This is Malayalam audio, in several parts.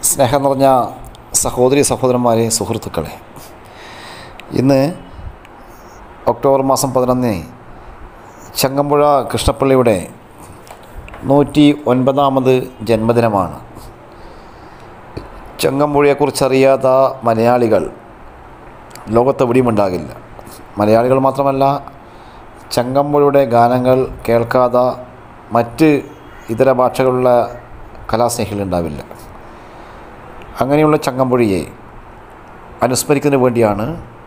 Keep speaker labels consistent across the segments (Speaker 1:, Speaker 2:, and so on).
Speaker 1: സ്നേഹം നിറഞ്ഞ സഹോദരി സഹോദരന്മാരെ സുഹൃത്തുക്കളെ ഇന്ന് ഒക്ടോബർ മാസം പതിനൊന്നിന് ചങ്ങമ്പുഴ കൃഷ്ണപ്പള്ളിയുടെ നൂറ്റി ഒൻപതാമത് ജന്മദിനമാണ് ചങ്ങമ്പുഴയെക്കുറിച്ചറിയാത്ത മലയാളികൾ ലോകത്തെവിടെയും ഉണ്ടാകില്ല മലയാളികൾ മാത്രമല്ല ചങ്ങമ്പുഴയുടെ ഗാനങ്ങൾ കേൾക്കാതെ മറ്റ് ഇതര ഭാഷകളുള്ള കലാസ്നേഹികൾ ഉണ്ടാവില്ല അങ്ങനെയുള്ള ചങ്ങമ്പുഴയെ അനുസ്മരിക്കുന്നതിന് വേണ്ടിയാണ്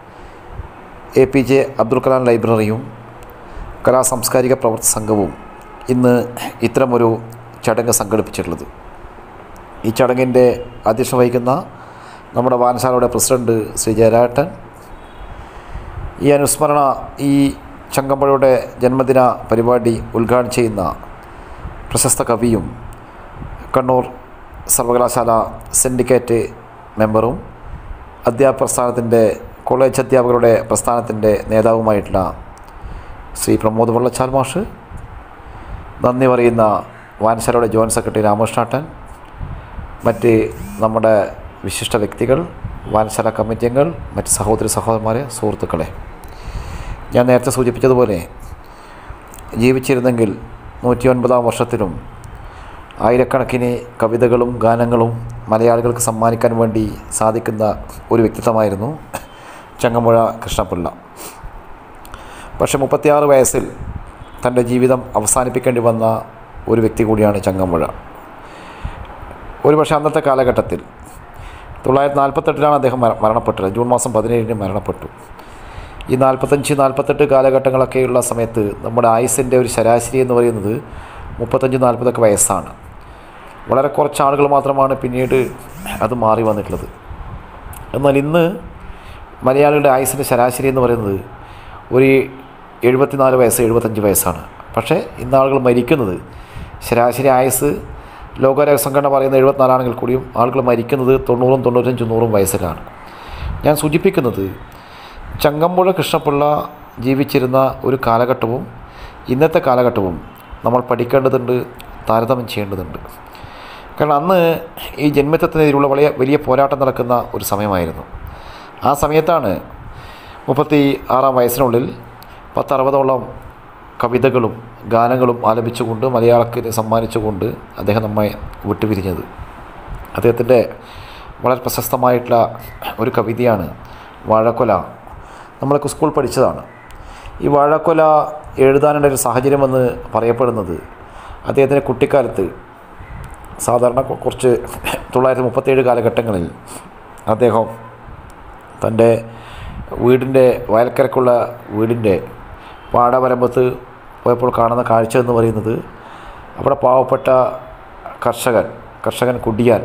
Speaker 1: A P J Abdul Kalam ലൈബ്രറിയും കലാ സാംസ്കാരിക പ്രവർത്തക സംഘവും ഇന്ന് ഇത്തരമൊരു ചടങ്ങ് സംഘടിപ്പിച്ചിട്ടുള്ളത് ഈ ചടങ്ങിൻ്റെ അധ്യക്ഷം വഹിക്കുന്ന നമ്മുടെ വായനശാലയുടെ പ്രസിഡന്റ് ശ്രീ ജയരാട്ടൻ ഈ അനുസ്മരണ ഈ ചങ്ങമ്പുഴയുടെ ജന്മദിന പരിപാടി ഉദ്ഘാടനം ചെയ്യുന്ന പ്രശസ്ത കവിയും കണ്ണൂർ സർവകലാശാല സിൻഡിക്കേറ്റ് മെമ്പറും അധ്യാപക പ്രസ്ഥാനത്തിൻ്റെ കോളേജ് അധ്യാപകരുടെ പ്രസ്ഥാനത്തിൻ്റെ നേതാവുമായിട്ടുള്ള ശ്രീ പ്രമോദ് വെള്ളച്ചാൽ മാഷ് നന്ദി പറയുന്ന വായനശാലയുടെ ജോയിൻറ്റ് സെക്രട്ടറി രാമകൃഷ്ണാട്ടൻ മറ്റ് നമ്മുടെ വിശിഷ്ട വ്യക്തികൾ വായനശാല കമ്മിറ്റി അംഗങ്ങൾ മറ്റ് സഹോദരി സഹോദരന്മാരെ സുഹൃത്തുക്കളെ ഞാൻ നേരത്തെ സൂചിപ്പിച്ചതുപോലെ ജീവിച്ചിരുന്നെങ്കിൽ നൂറ്റി ഒൻപതാം വർഷത്തിലും ആയിരക്കണക്കിന് കവിതകളും ഗാനങ്ങളും മലയാളികൾക്ക് സമ്മാനിക്കാൻ വേണ്ടി സാധിക്കുന്ന ഒരു വ്യക്തിത്വമായിരുന്നു ചങ്ങമ്പുഴ കൃഷ്ണപിള്ള പക്ഷേ മുപ്പത്തിയാറ് വയസ്സിൽ തൻ്റെ ജീവിതം അവസാനിപ്പിക്കേണ്ടി വന്ന ഒരു വ്യക്തി കൂടിയാണ് ചങ്ങമ്പുഴ ഒരുപക്ഷെ അന്നത്തെ കാലഘട്ടത്തിൽ തൊള്ളായിരത്തി നാൽപ്പത്തെട്ടിലാണ് അദ്ദേഹം മര- മരണപ്പെട്ടത് ജൂൺ മാസം പതിനേഴിന് മരണപ്പെട്ടു ഈ നാൽപ്പത്തഞ്ച് നാൽപ്പത്തെട്ട് കാലഘട്ടങ്ങളൊക്കെയുള്ള സമയത്ത് നമ്മുടെ ആയുസിൻ്റെ ഒരു ശരാശരി എന്ന് പറയുന്നത് മുപ്പത്തഞ്ച് നാൽപ്പതൊക്കെ വയസ്സാണ് വളരെ കുറച്ച് ആളുകൾ മാത്രമാണ് പിന്നീട് അത് മാറി വന്നിട്ടുള്ളത് എന്നാൽ ഇന്ന് മലയാളികളുടെ ആയുസിൻ്റെ ശരാശരി എന്ന് പറയുന്നത് ഒരു എഴുപത്തിനാല് വയസ്സ് എഴുപത്തഞ്ച് വയസ്സാണ് പക്ഷേ ഇന്ന് ആളുകൾ മരിക്കുന്നത് ശരാശരി ആയുസ് ലോകാരോഗ്യ സംഘടന പറയുന്ന എഴുപത്തിനാലാണെങ്കിൽ കൂടിയും ആളുകൾ മരിക്കുന്നത് തൊണ്ണൂറും തൊണ്ണൂറ്റഞ്ചും നൂറും വയസ്സിലാണ് ഞാൻ സൂചിപ്പിക്കുന്നത് ചങ്ങമ്പുഴ കൃഷ്ണപിള്ള ജീവിച്ചിരുന്ന ഒരു കാലഘട്ടവും ഇന്നത്തെ കാലഘട്ടവും നമ്മൾ പഠിക്കേണ്ടതുണ്ട് താരതമ്യം ചെയ്യേണ്ടതുണ്ട് കാരണം അന്ന് ഈ ജന്മിത്വത്തിനെതിരെയുള്ള വലിയ വലിയ പോരാട്ടം നടക്കുന്ന ഒരു സമയമായിരുന്നു ആ സമയത്താണ് മുപ്പത്തി ആറാം വയസ്സിനുള്ളിൽ പത്തറുപതോളം കവിതകളും ഗാനങ്ങളും ആലപിച്ചുകൊണ്ട് മലയാളത്തിന് സമ്മാനിച്ചുകൊണ്ട് അദ്ദേഹം നമ്മെ വിട്ടുപിരിഞ്ഞത് അദ്ദേഹത്തിൻ്റെ വളരെ പ്രശസ്തമായിട്ടുള്ള ഒരു കവിതയാണ് വാഴക്കൊല നമ്മളൊക്കെ സ്കൂൾ പഠിച്ചതാണ് ഈ വാഴക്കൊല എഴുതാനുള്ള ഒരു സാഹചര്യമെന്ന് പറയപ്പെടുന്നത് അദ്ദേഹത്തിൻ്റെ കുട്ടിക്കാലത്ത് സാധാരണ കൊ- കുറച്ച് തൊള്ളായിരത്തി മുപ്പത്തേഴ് കാലഘട്ടങ്ങളിൽ അദ്ദേഹം തൻ്റെ വീടിൻ്റെ വയൽക്കരക്കുള്ള വീടിൻ്റെ പാടവരമ്പത്ത് പോയപ്പോൾ കാണുന്ന കാഴ്ച എന്ന് പറയുന്നത് അവിടെ പാവപ്പെട്ട കർഷകൻ കർഷകൻ കുടിയാൻ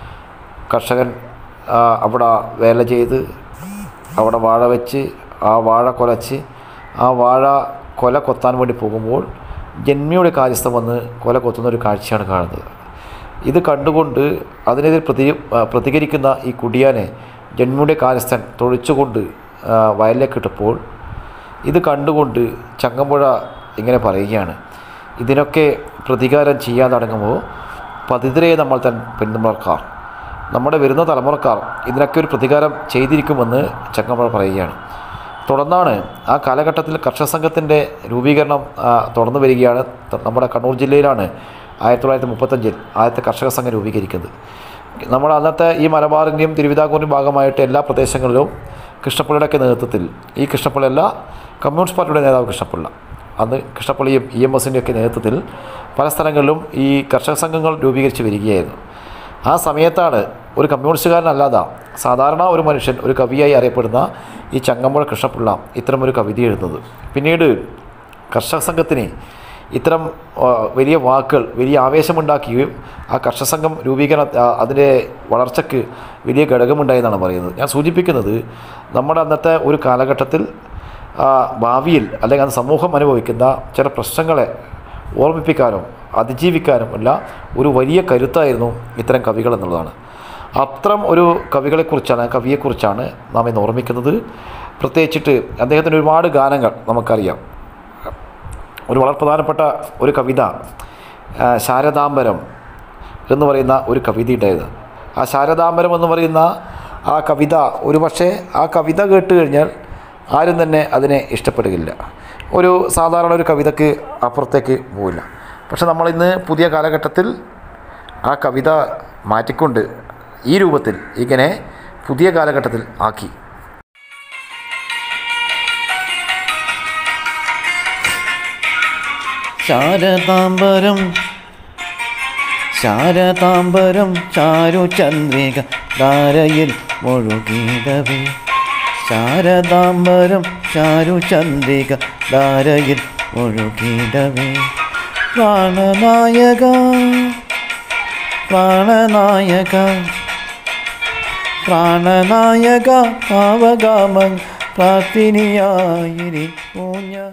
Speaker 1: കർഷകൻ ആ, അവിടെ വേല ചെയ്ത് അവിടെ വാഴ വെച്ച് ആ വാഴ കൊലച്ച് ആ വാഴ കൊല കൊത്താൻ വേണ്ടി പോകുമ്പോൾ ജന്മിയുടെ കാര്യസ്ഥം വന്ന് കൊല കൊത്തുന്ന ഒരു കാഴ്ചയാണ് കാണുന്നത് ഇത് കണ്ടുകൊണ്ട് അതിനെതിരെ പ്രതി ആ, പ്രതികരിക്കുന്ന ഈ കുടിയാനെ ജന്മിയുടെ കാര്യസ്ഥൻ തൊഴിച്ചുകൊണ്ട് ആ, വയലിലേക്ക് ഇട്ടപ്പോൾ ഇത് കണ്ടുകൊണ്ട് ചങ്ങമ്പുഴ ഇങ്ങനെ പറയുകയാണ് ഇതിനൊക്കെ പ്രതികാരം ചെയ്യാൻ തുടങ്ങുമ്പോൾ പതിതരെ നമ്മൾ തൻ പിന്തുണക്കാർ നമ്മുടെ വരുന്ന തലമുറക്കാർ ഇതിനൊക്കെ ഒരു പ്രതികാരം ചെയ്തിരിക്കുമെന്ന് ചങ്ങമ്പുഴ പറയുകയാണ് തുടർന്നാണ് ആ കാലഘട്ടത്തിൽ കർഷക സംഘത്തിൻ്റെ രൂപീകരണം ആ, തുടർന്നു വരികയാണ് ത- നമ്മുടെ കണ്ണൂർ ജില്ലയിലാണ് ആയിരത്തി തൊള്ളായിരത്തി മുപ്പത്തഞ്ചിൽ ആദ്യത്തെ കർഷക സംഘം രൂപീകരിക്കുന്നത് നമ്മുടെ അന്നത്തെ ഈ മലബാറിൻ്റെയും തിരുവിതാംകൂറിൻ്റെയും ഭാഗമായിട്ട് എല്ലാ പ്രദേശങ്ങളിലും കൃഷ്ണപ്പിള്ളയുടെയൊക്കെ നേതൃത്വത്തിൽ ഈ കൃഷ്ണപ്പിള്ളയല്ല കമ്മ്യൂണിസ്റ്റ് പാർട്ടിയുടെ നേതാവ് കൃഷ്ണപ്പിള്ള അന്ന് കൃഷ്ണപ്പിള്ളിയും ഇ എം എസിൻ്റെയൊക്കെ നേതൃത്വത്തിൽ പല സ്ഥലങ്ങളിലും ഈ കർഷക സംഘങ്ങൾ രൂപീകരിച്ച് വരികയായിരുന്നു ആ സമയത്താണ് ഒരു കമ്മ്യൂണിസ്റ്റുകാരനല്ലാതെ സാധാരണ ഒരു മനുഷ്യൻ ഒരു കവിയായി അറിയപ്പെടുന്ന ഈ ചങ്ങമ്പുഴ കൃഷ്ണപിള്ള ഇത്തരം ഒരു കവിത എഴുതുന്നത് പിന്നീട് കർഷക സംഘത്തിന് ഇത്തരം ആ, വലിയ വാക്കുകൾ വലിയ ആവേശമുണ്ടാക്കുകയും ആ കർഷക സംഘം രൂപീകരണ ആ, അതിൻ്റെ വളർച്ചയ്ക്ക് വലിയ ഘടകമുണ്ടായെന്നാണ് പറയുന്നത് ഞാൻ സൂചിപ്പിക്കുന്നത് നമ്മുടെ അന്നത്തെ ഒരു കാലഘട്ടത്തിൽ ആ, ഭാവിയിൽ അല്ലെങ്കിൽ അത് സമൂഹം അനുഭവിക്കുന്ന ചില പ്രശ്നങ്ങളെ ഓർമ്മിപ്പിക്കാനും അതിജീവിക്കാനും ഉള്ള ഒരു വലിയ കരുത്തായിരുന്നു ഇത്തരം കവികൾ എന്നുള്ളതാണ് അത്തരം ഒരു കവികളെക്കുറിച്ചാണ് കവിയെക്കുറിച്ചാണ് നാം ഇന്ന് ഓർമ്മിക്കുന്നത് പ്രത്യേകിച്ചിട്ട് അദ്ദേഹത്തിൻ്റെ ഒരുപാട് ഗാനങ്ങൾ നമുക്കറിയാം ഒരു വളരെ പ്രധാനപ്പെട്ട ഒരു കവിത ആ, ശാരദാംബരം എന്ന് പറയുന്ന ഒരു കവിതയുടേത് ആ ശാരദാംബരം എന്ന് പറയുന്ന ആ കവിത ഒരു പക്ഷേ ആ കവിത കേട്ട് കഴിഞ്ഞാൽ ആരും തന്നെ അതിനെ ഇഷ്ടപ്പെടുകയില്ല ഒരു സാധാരണ ഒരു കവിതയ്ക്ക് അപ്പുറത്തേക്ക് പോവില്ല പക്ഷെ നമ്മളിന്ന് പുതിയ കാലഘട്ടത്തിൽ ആ കവിത മാറ്റിക്കൊണ്ട് ഈ രൂപത്തിൽ ഇങ്ങനെ പുതിയ കാലഘട്ടത്തിൽ ആക്കി
Speaker 2: ശാരതാംബരം ശാരതാംബരം ചാരുചന്ദ്രിക ധാരയിൽ മുഴുകിടവേ ശാരതാംബരം ചാരുചന്ദ്രിക ധാരയിൽ മുഴുകിടവേ പ്രാണനായക പ്രാണനായക പ്രാണനായക പാവകാമൻ പ്രാർത്ഥിനിയായിരിക്കൂ ഞാൻ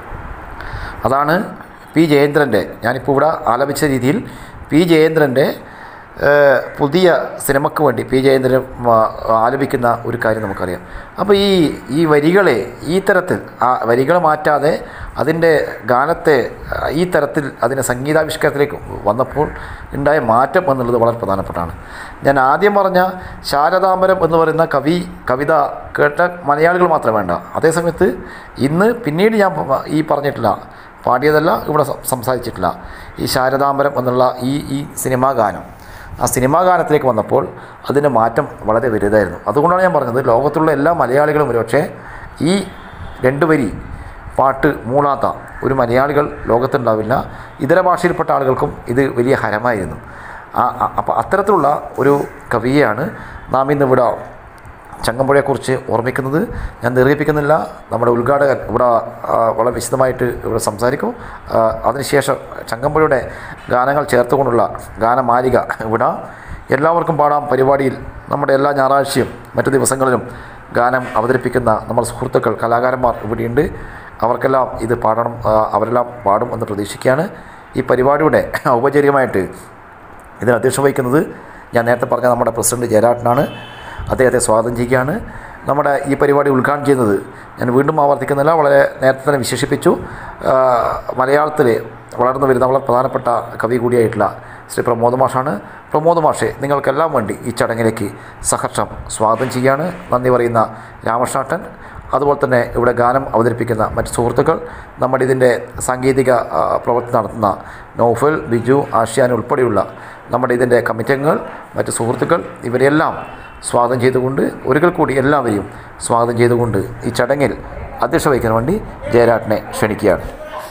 Speaker 1: അതാണ് പി ജയേന്ദ്രൻ്റെ ഞാനിപ്പോൾ ഇവിടെ ആലപിച്ച രീതിയിൽ പി ജയേന്ദ്രൻ്റെ ഏഹ്, പുതിയ സിനിമയ്ക്ക് വേണ്ടി പി ജയേന്ദ്രൻ ആ, ആലപിക്കുന്ന ഒരു കാര്യം നമുക്കറിയാം അപ്പോൾ ഈ ഈ വരികളെ ഈ തരത്തിൽ ആ വരികൾ മാറ്റാതെ അതിൻ്റെ ഗാനത്തെ ആ, ഈ തരത്തിൽ അതിൻ്റെ സംഗീതാവിഷ്കാരത്തിലേക്ക് വന്നപ്പോൾ ഉണ്ടായ മാറ്റം എന്നുള്ളത് വളരെ പ്രധാനപ്പെട്ടാണ് ഞാൻ ആദ്യം പറഞ്ഞ ശാരദാംബരം എന്ന് പറയുന്ന കവി കവിത കേട്ട മലയാളികൾ മാത്രം വേണ്ട അതേസമയത്ത് ഇന്ന് പിന്നീട് ഞാൻ പ- ഈ പറഞ്ഞിട്ടില്ല പാടിയതല്ല ഇവിടെ സം- സംസാരിച്ചിട്ടില്ല ഈ ശാരദാംബരം എന്നുള്ള ഈ ഈ സിനിമാ ഗാനം ആ സിനിമാ ഗാനത്തിലേക്ക് വന്നപ്പോൾ അതിൻ്റെ മാറ്റം വളരെ വലുതായിരുന്നു അതുകൊണ്ടാണ് ഞാൻ പറഞ്ഞത് ലോകത്തുള്ള എല്ലാ മലയാളികളും ഒരുപക്ഷെ ഈ രണ്ട് വരി പാട്ട് മൂളാത്ത ഒരു മലയാളികൾ ലോകത്തുണ്ടാവില്ല ഇതര ഭാഷയിൽപ്പെട്ട ആളുകൾക്കും ഇത് വലിയ ഹരമായിരുന്നു ആ അപ്പോൾ അത്തരത്തിലുള്ള ഒരു കവിയെയാണ് നാം ഇന്ന് ഇവിടെ ചങ്ങമ്പുഴയെക്കുറിച്ച് ഓർമ്മിക്കുന്നത് ഞാൻ ദീർഘിപ്പിക്കുന്നില്ല നമ്മുടെ ഉദ്ഘാടകൻ ഇവിടെ ആ, വളരെ വിശദമായിട്ട് ഇവിടെ സംസാരിക്കും ആ, അതിനുശേഷം ചങ്ങമ്പുഴയുടെ ഗാനങ്ങൾ ചേർത്തുകൊണ്ടുള്ള ഗാനമാലിക ഇവിടെ എല്ലാവർക്കും പാടാം പരിപാടിയിൽ നമ്മുടെ എല്ലാ ഞായറാഴ്ചയും മറ്റു ദിവസങ്ങളിലും ഗാനം അവതരിപ്പിക്കുന്ന നമ്മുടെ സുഹൃത്തുക്കൾ കലാകാരന്മാർ ഇവിടെയുണ്ട് അവർക്കെല്ലാം ഇത് പാടണം ആ, അവരെല്ലാം പാടും എന്ന് പ്രതീക്ഷിക്കുകയാണ് ഈ പരിപാടിയുടെ ഔപചാരികമായിട്ട് ഇതിന് അധ്യക്ഷ വഹിക്കുന്നത് ഞാൻ നേരത്തെ പറഞ്ഞ നമ്മുടെ പ്രസിഡന്റ് ജയരാട്ടനാണ് അദ്ദേഹത്തെ സ്വാഗതം ചെയ്യുകയാണ് നമ്മുടെ ഈ പരിപാടി ഉദ്ഘാടനം ചെയ്യുന്നത് ഞാൻ വീണ്ടും ആവർത്തിക്കുന്നില്ല വളരെ നേരത്തെ തന്നെ വിശേഷിപ്പിച്ചു ആ, മലയാളത്തിൽ വളർന്നു വരുന്ന വളരെ പ്രധാനപ്പെട്ട കവി കൂടിയായിട്ടുള്ള ശ്രീ പ്രമോദ് മാഷാണ് പ്രമോദ് മാഷെ നിങ്ങൾക്കെല്ലാം വേണ്ടി ഈ ചടങ്ങിലേക്ക് സഹർഷം സ്വാഗതം ചെയ്യാണ് നന്ദി പറയുന്ന രാമകൃഷ്ണാട്ടൻ അതുപോലെ തന്നെ ഇവിടെ ഗാനം അവതരിപ്പിക്കുന്ന മറ്റ് സുഹൃത്തുക്കൾ നമ്മുടെ ഇതിൻ്റെ സാങ്കേതിക ആ, പ്രവൃത്തി നടത്തുന്ന നൗഫൽ ബിജു ആഷ്യാൻ ഉൾപ്പെടെയുള്ള നമ്മുടെ ഇതിൻ്റെ കമ്മിറ്റി അംഗങ്ങൾ മറ്റ് സുഹൃത്തുക്കൾ ഇവരെല്ലാം സ്വാഗതം ചെയ്തുകൊണ്ട് ഒരിക്കൽ കൂടി എല്ലാവരെയും സ്വാഗതം ചെയ്തുകൊണ്ട് ഈ ചടങ്ങിൽ അധ്യക്ഷ വഹിക്കാൻ വേണ്ടി ജയരാട്ടിനെ ക്ഷണിക്കുകയാണ്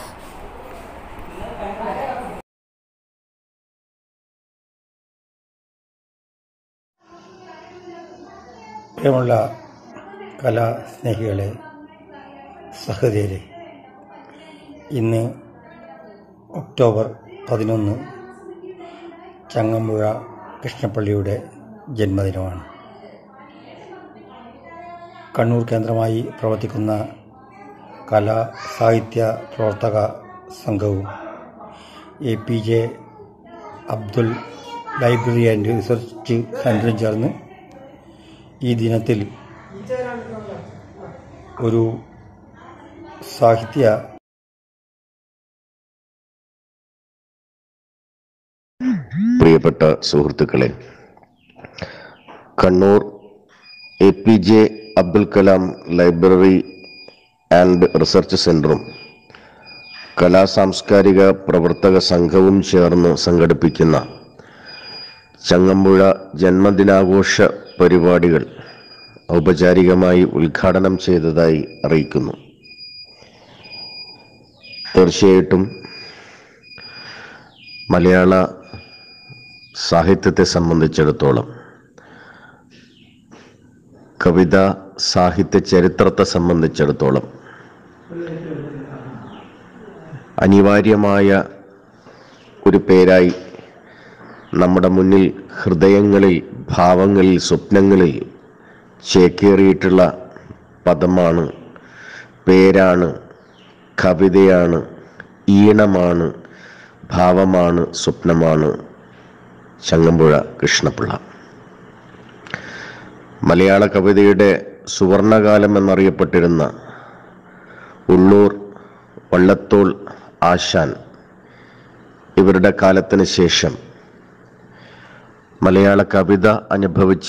Speaker 3: പ്രിയമുള്ള കലാസ്നേഹികളെ സഹൃദയരെ ഇന്ന് ഒക്ടോബർ പതിനൊന്ന് ചങ്ങമ്പുഴ കൃഷ്ണപ്പള്ളിയുടെ ജന്മദിനമാണ് കണ്ണൂർ കേന്ദ്രമായി പ്രവർത്തിക്കുന്ന കലാ സാഹിത്യ പ്രവർത്തക സംഘവും A P J Abdul library and research സെൻറ്ററും ചേർന്ന് ഈ ദിനത്തിൽ ഒരു സാഹിത്യ
Speaker 4: പ്രിയപ്പെട്ട സുഹൃത്തുക്കളെ Kannur A P J Abdul Kalam library and research സെന്ററും കലാസാംസ്കാരിക പ്രവർത്തക സംഘവും ചേർന്ന് സംഘടിപ്പിക്കുന്ന ചങ്ങമ്പുഴ ജന്മദിനാഘോഷ പരിപാടികൾ ഔപചാരികമായി ഉദ്ഘാടനം ചെയ്തതായി അറിയിക്കുന്നു തീർച്ചയായിട്ടും മലയാള സാഹിത്യത്തെ സംബന്ധിച്ചിടത്തോളം കവിത സാഹിത്യ ചരിത്രത്തെ സംബന്ധിച്ചിടത്തോളം അനിവാര്യമായ ഒരു പേരായി നമ്മുടെ മുന്നിൽ ഹൃദയങ്ങളിൽ ഭാവങ്ങളിൽ സ്വപ്നങ്ങളിൽ ചേക്കേറിയിട്ടുള്ള പദമാണ് പേരാണ് കവിതയാണ് ഈണമാണ് ഭാവമാണ് സ്വപ്നമാണ് ചങ്ങമ്പുഴ കൃഷ്ണപിള്ള മലയാള കവിതയുടെ സുവർണകാലം എന്നറിയപ്പെട്ടിരുന്ന ഉള്ളൂർ വള്ളത്തോൾ ആശാൻ ഇവരുടെ കാലത്തിന് ശേഷം മലയാള കവിത അനുഭവിച്ച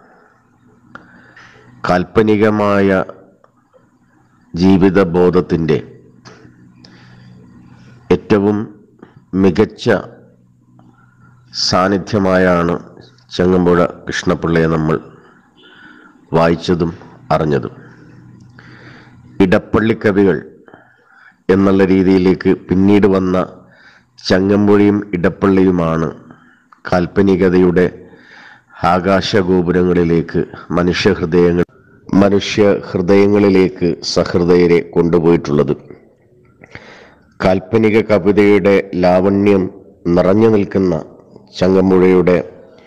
Speaker 4: കാൽപ്പനികമായ ജീവിതബോധത്തിൻ്റെ ഏറ്റവും മികച്ച സാന്നിധ്യമായാണ് ചങ്ങമ്പുഴ കൃഷ്ണപിള്ളയെ നമ്മൾ വായിച്ചതും അറിഞ്ഞതും ഇടപ്പള്ളി കവികൾ എന്നുള്ള രീതിയിലേക്ക് പിന്നീട് വന്ന ചങ്ങമ്പുഴയും ഇടപ്പള്ളിയുമാണ് കാൽപ്പനികതയുടെ ആകാശഗോപുരങ്ങളിലേക്ക് മനുഷ്യഹൃദയങ്ങൾ മനുഷ്യ ഹൃദയങ്ങളിലേക്ക് സഹൃദയരെ കൊണ്ടുപോയിട്ടുള്ളത് കാൽപ്പനിക കവിതയുടെ ലാവണ്യം നിറഞ്ഞു നിൽക്കുന്ന ചങ്ങമ്പുഴയുടെ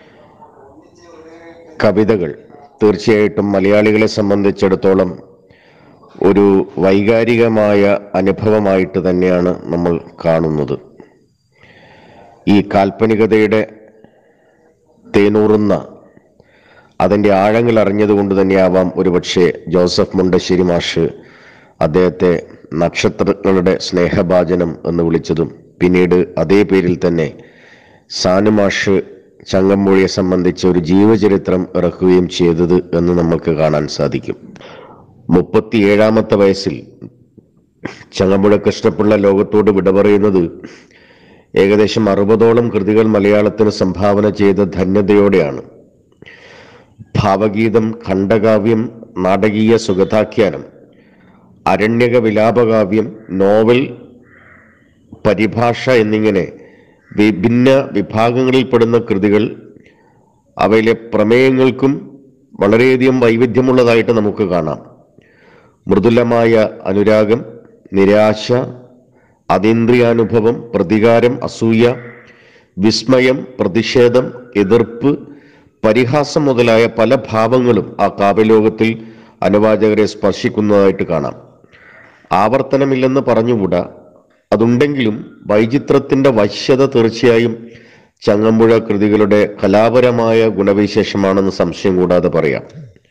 Speaker 4: കവിതകൾ തീർച്ചയായിട്ടും മലയാളികളെ സംബന്ധിച്ചിടത്തോളം ഒരു വൈകാരികമായ അനുഭവമായിട്ട് തന്നെയാണ് നമ്മൾ കാണുന്നത് ഈ കാൽപ്പനികതയുടെ തേനൂറുന്ന അതിൻ്റെ ആഴങ്ങൾ അറിഞ്ഞതുകൊണ്ട് തന്നെയാവാം ഒരുപക്ഷെ ജോസഫ് മുണ്ടശ്ശേരി മാഷ് അദ്ദേഹത്തെ നക്ഷത്രങ്ങളുടെ സ്നേഹഭാജനം എന്ന് വിളിച്ചതും പിന്നീട് അതേ പേരിൽ തന്നെ സാനുമാഷ് ചങ്ങമ്പുഴയെ സംബന്ധിച്ച് ഒരു ജീവചരിത്രം ഇറക്കുകയും ചെയ്തത് എന്ന് നമുക്ക് കാണാൻ സാധിക്കും മുപ്പത്തിയേഴാമത്തെ വയസ്സിൽ ചങ്ങമ്പുഴ കൃഷ്ണപിള്ള ലോകത്തോട് വിട പറയുന്നത് ഏകദേശം അറുപതോളം കൃതികൾ മലയാളത്തിന് സംഭാവന ചെയ്ത ധന്യതയോടെയാണ് ഭാവഗീതം ഖണ്ഡകാവ്യം നാടകീയ സുഗതാഖ്യാനം അരണ്യക വിലാപകാവ്യം നോവൽ പരിഭാഷ എന്നിങ്ങനെ വിഭിന്ന വിഭാഗങ്ങളിൽപ്പെടുന്ന കൃതികൾ അവയിലെ പ്രമേയങ്ങൾക്കും വളരെയധികം വൈവിധ്യമുള്ളതായിട്ട് നമുക്ക് കാണാം മൃദുലമായ അനുരാഗം നിരാശ അതീന്ദ്രിയാനുഭവം പ്രതികാരം അസൂയ വിസ്മയം പ്രതിഷേധം എതിർപ്പ് പരിഹാസം മുതലായ പല ഭാവങ്ങളും ആ കാവ്യലോകത്തിൽ അനുവാചകരെ സ്പർശിക്കുന്നതായിട്ട് കാണാം ആവർത്തനമില്ലെന്ന് പറഞ്ഞുകൂടാ അതുണ്ടെങ്കിലും വൈചിത്രത്തിന്റെ വശ്യത തീർച്ചയായും ചങ്ങമ്പുഴ കൃതികളുടെ കലാപരമായ ഗുണവിശേഷമാണെന്ന് സംശയം കൂടാതെ പറയാം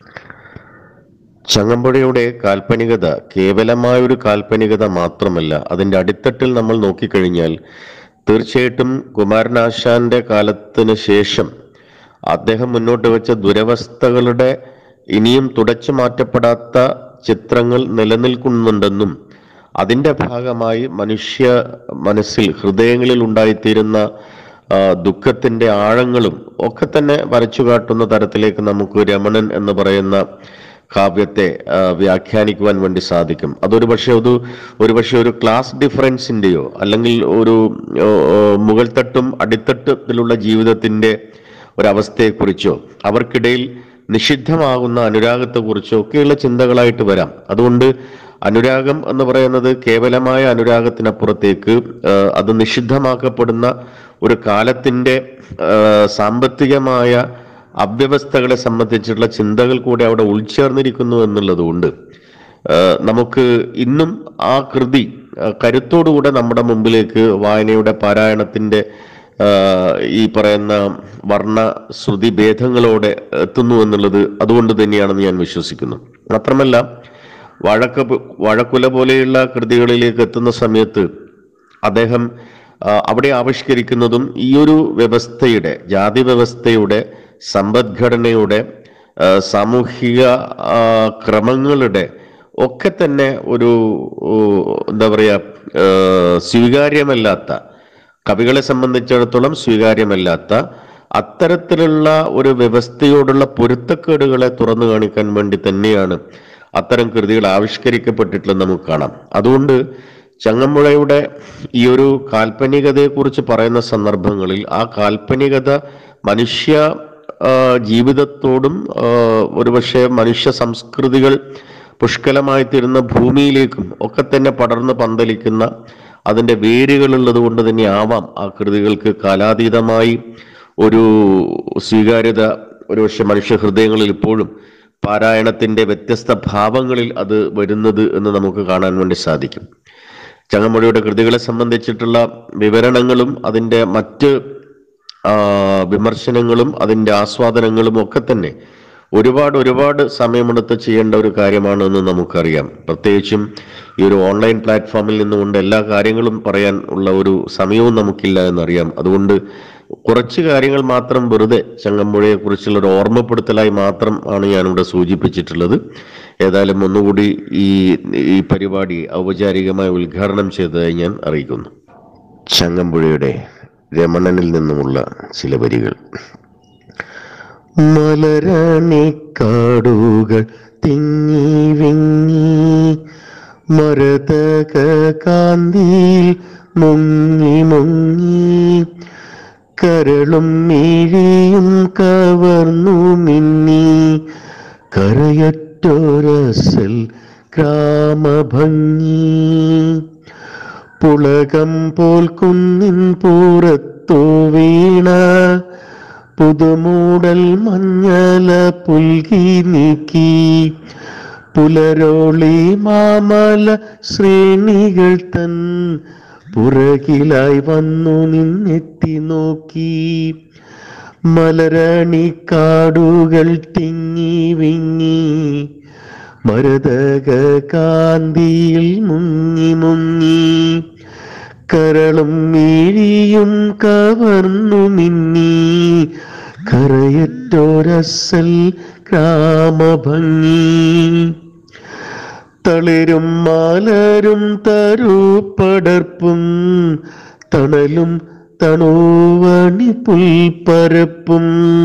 Speaker 4: ചങ്ങമ്പുഴയുടെ കാൽപ്പനികത കേവലമായ ഒരു കാൽപ്പനികത മാത്രമല്ല അതിൻ്റെ അടിത്തട്ടിൽ നമ്മൾ നോക്കിക്കഴിഞ്ഞാൽ തീർച്ചയായിട്ടും കുമാരനാശാന്റെ കാലത്തിന് ശേഷം അദ്ദേഹം മുന്നോട്ട് വെച്ച ദുരവസ്ഥകളുടെ ഇനിയും തുടച്ചു മാറ്റപ്പെടാത്ത ചിത്രങ്ങൾ നിലനിൽക്കുന്നുണ്ടെന്നും അതിൻ്റെ ഭാഗമായി മനുഷ്യ മനസ്സിൽ ഹൃദയങ്ങളിൽ ഉണ്ടായിത്തീരുന്ന ആ, ദുഃഖത്തിന്റെ ആഴങ്ങളും ഒക്കെ തന്നെ വരച്ചു കാട്ടുന്ന തരത്തിലേക്ക് നമുക്ക് രമണൻ എന്ന് പറയുന്ന കാവ്യത്തെ ആ, വ്യാഖ്യാനിക്കുവാൻ വേണ്ടി സാധിക്കും അതൊരു പക്ഷേ ഒരു ഒരു പക്ഷേ ഒരു ക്ലാസ് ഡിഫറൻസിന്റെയോ അല്ലെങ്കിൽ ഒരു ഓ, ഓ, മുകൾത്തട്ടും അടിത്തട്ടിലുള്ള ജീവിതത്തിന്റെ ഒരവസ്ഥയെക്കുറിച്ചോ അവർക്കിടയിൽ നിഷിദ്ധമാകുന്ന അനുരാഗത്തെക്കുറിച്ചോ ഒക്കെയുള്ള ചിന്തകളായിട്ട് വരാം അതുകൊണ്ട് അനുരാഗം എന്ന് പറയുന്നത് കേവലമായ അനുരാഗത്തിനപ്പുറത്തേക്ക് ആ, അത് നിഷിദ്ധമാക്കപ്പെടുന്ന ഒരു കാലത്തിന്റെ ആ, സാമ്പത്തികമായ അവ്യവസ്ഥകളെ സംബന്ധിച്ചിട്ടുള്ള ചിന്തകൾ കൂടെ അവിടെ ഉൾച്ചേർന്നിരിക്കുന്നു എന്നുള്ളതുകൊണ്ട് ആ, നമുക്ക് ഇന്നും ആ കൃതി ആ, കരുത്തോടുകൂടെ നമ്മുടെ മുമ്പിലേക്ക് വായനയുടെ പാരായണത്തിന്റെ ആ, ഈ പറയുന്ന വർണ്ണ ശ്രുതി ഭേദങ്ങളോടെ എത്തുന്നു എന്നുള്ളത് അതുകൊണ്ട് തന്നെയാണെന്ന് ഞാൻ വിശ്വസിക്കുന്നു മാത്രമല്ല വഴക്ക വഴക്കുല പോലെയുള്ള കൃതികളിലേക്ക് എത്തുന്ന സമയത്ത് അദ്ദേഹം ആ, അവിടെ ആവിഷ്കരിക്കുന്നതും ഈ ഒരു വ്യവസ്ഥയുടെ ജാതി വ്യവസ്ഥയുടെ സമ്പദ്ഘടനയുടെ ആ, സാമൂഹിക ആ, ക്രമങ്ങളുടെ ഒക്കെ തന്നെ ഒരു ഓ, എന്താ പറയുക ആ, സ്വീകാര്യമല്ലാത്ത കവികളെ സംബന്ധിച്ചിടത്തോളം സ്വീകാര്യമല്ലാത്ത അത്തരത്തിലുള്ള ഒരു വ്യവസ്ഥയോടുള്ള പൊരുത്തക്കേടുകളെ തുറന്നു കാണിക്കാൻ വേണ്ടി തന്നെയാണ് അത്തരം കൃതികൾ ആവിഷ്കരിക്കപ്പെട്ടിട്ടുള്ളത് നമുക്ക് കാണാം അതുകൊണ്ട് ചങ്ങമ്പുഴയുടെ ഈ ഒരു കാൽപ്പനികതയെക്കുറിച്ച് പറയുന്ന സന്ദർഭങ്ങളിൽ ആ കാൽപ്പനികത മനുഷ്യ ആ, ജീവിതത്തോടും ആ, ഒരുപക്ഷെ മനുഷ്യ സംസ്കൃതികൾ പുഷ്കലമായി തീരുന്ന ഭൂമിയിലേക്കും ഒക്കെ തന്നെ പടർന്ന് പന്തലിക്കുന്ന അതിൻ്റെ വേരുകളുള്ളത് കൊണ്ട് തന്നെ ആവാം ആ കൃതികൾക്ക് കാലാതീതമായി ഒരു സ്വീകാര്യത ഒരുപക്ഷെ മനുഷ്യ ഹൃദയങ്ങളിൽ ഇപ്പോഴും പാരായണത്തിന്റെ വ്യത്യസ്ത ഭാവങ്ങളിൽ അത് വരുന്നത് എന്ന് നമുക്ക് കാണാൻ വേണ്ടി സാധിക്കും ചങ്ങമ്പുഴയുടെ കൃതികളെ സംബന്ധിച്ചിട്ടുള്ള വിവരണങ്ങളും അതിൻ്റെ മറ്റ് ആ, വിമർശനങ്ങളും അതിൻ്റെ ആസ്വാദനങ്ങളും ഒക്കെ തന്നെ ഒരുപാട് ഒരുപാട് സമയമെടുത്ത് ചെയ്യേണ്ട ഒരു കാര്യമാണ് എന്ന് നമുക്കറിയാം പ്രത്യേകിച്ചും ഈ ഒരു ഓൺലൈൻ പ്ലാറ്റ്ഫോമിൽ നിന്നുകൊണ്ട് എല്ലാ കാര്യങ്ങളും പറയാൻ ഉള്ള ഒരു സമയവും നമുക്കില്ല എന്നറിയാം അതുകൊണ്ട് കുറച്ച് കാര്യങ്ങൾ മാത്രം വെറുതെ ചങ്ങമ്പുഴയെ കുറിച്ചുള്ള ഒരു ഓർമ്മപ്പെടുത്തലായി മാത്രം ആണ് ഞാനിവിടെ സൂചിപ്പിച്ചിട്ടുള്ളത് ഏതായാലും ഒന്നുകൂടി ഈ ഈ പരിപാടി ഔപചാരികമായി ഉദ്ഘാടനം ചെയ്തതായി ഞാൻ അറിയിക്കുന്നു ചങ്ങമ്പുഴയുടെ രമണനിൽ നിന്നുമുള്ള ചില വരികൾ മലരണിക്കാടുകൾ തിങ്ങി വിങ്ങി മരതക കാന്തിയിൽ മുങ്ങി മുങ്ങി കരളും മിഴിയും കവർന്നു മിന്നി കരയറ്റൊരസൽ ഗ്രാമഭംഗി പുളകം പോൽ കുന്നിൻ പുറത്തു വീണ പുതുമൂടൽ മഞ്ഞല പുൽകി നീക്കി പുലരോളി മാമല ശ്രേണികൾ തൻ പുറകിലായി വന്നു നിന്നെത്തി നോക്കി മലരണി തിങ്ങി വിങ്ങി മരതക കാന്തിയിൽ മുങ്ങി മുങ്ങി കരളും മീഴിയും കവർന്നു മിന്നി കരയറ്റോരസൽ ഗ്രാമഭംഗി തളിരും മാലരും തരുപ്പടർപ്പും തണലും തണുവണി പുൽപ്പരപ്പും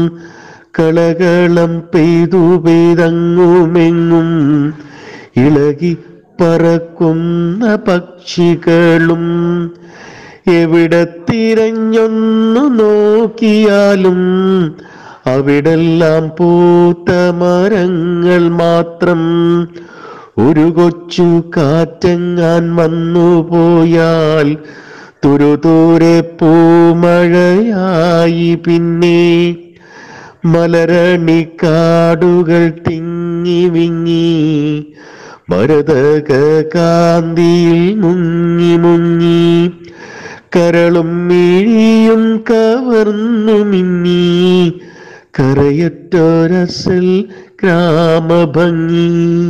Speaker 4: കളകളം പെയ്തു പെയ്തങ്ങുമെങ്ങും ഇളകി പറക്കുന്ന പക്ഷികളും എവിടെ തിരഞ്ഞൊന്നു നോക്കിയാലും അവിടെല്ലാം പൂത്ത മരങ്ങൾ മാത്രം ഒരു കൊച്ചു കാറ്റങ്ങാൻ വന്നു പോയാൽ തുരുതൂരെ പൂമഴയായി പിന്നെ മലരണിക്കാടുകൾ തിങ്ങി വിങ്ങി ഭരതക കാന്തിയിൽ മുങ്ങി മുങ്ങി കരളും മിഴിയും കവർന്നു മിന്നി കരയറ്റൊരസൽ ഗ്രാമഭംഗി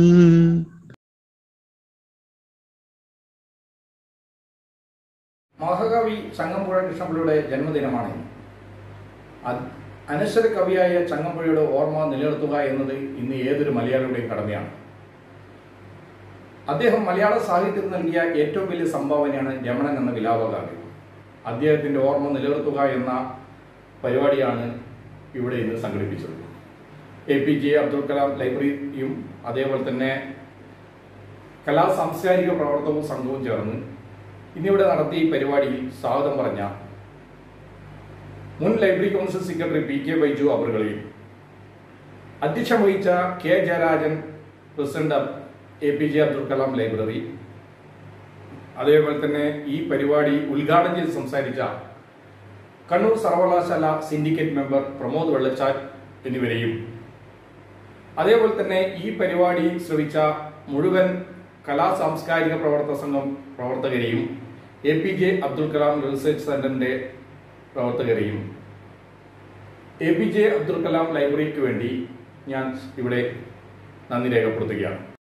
Speaker 5: മഹാകവി ചങ്ങമ്പുഴ കൃഷ്ണപിള്ളയുടെ ജന്മദിനമാണ് ഇന്ന്. അത്- അനശ്വര കവിയായ ചങ്ങമ്പുഴയുടെ ഓർമ്മ നിലനിർത്തുക എന്നത് ഇന്ന് ഏതൊരു മലയാളിയുടെയും കടമയാണ് അദ്ദേഹം മലയാള സാഹിത്യത്തിൽ നൽകിയ ഏറ്റവും വലിയ സംഭാവനയാണ് രമണൻ എന്ന വിലാപകാവ്യം അദ്ദേഹത്തിന്റെ ഓർമ്മ നിലനിർത്തുക എന്ന പരിപാടിയാണ് ഇവിടെ ഇന്ന് സംഘടിപ്പിച്ചത് A P J Abdul Kalam ലൈബ്രറിയും അതേപോലെ തന്നെ കലാ സാംസ്കാരിക പ്രവർത്തകവും സംഘവും ചേർന്ന് ഇന്നിവിടെ നടത്തിയ ഈ പരിപാടിയിൽ സ്വാഗതം പറഞ്ഞ മുൻ library council secretary P K Baiju അവറുകളെയും അധ്യക്ഷം വഹിച്ച K Jayarajan president A P J Abdul Kalam library അതേപോലെ തന്നെ ഈ പരിപാടി ഉദ്ഘാടനം ചെയ്ത് സംസാരിച്ച കണ്ണൂർ സർവകലാശാല സിൻഡിക്കേറ്റ് മെമ്പർ പ്രമോദ് വെള്ളച്ചാൽ എന്നിവരെയും അതേപോലെ തന്നെ ഈ പരിപാടി ശ്രവിച്ച മുഴുവൻ കലാ സാംസ്കാരിക പ്രവർത്തക സംഘം പ്രവർത്തകരെയും A P J Abdul Kalam research സെന്ററിന്റെ പ്രവർത്തകരെയും A P J Abdul Kalam ലൈബ്രറിക്ക് വേണ്ടി ഞാൻ ഇവിടെ നന്ദി രേഖപ്പെടുത്തുകയാണ്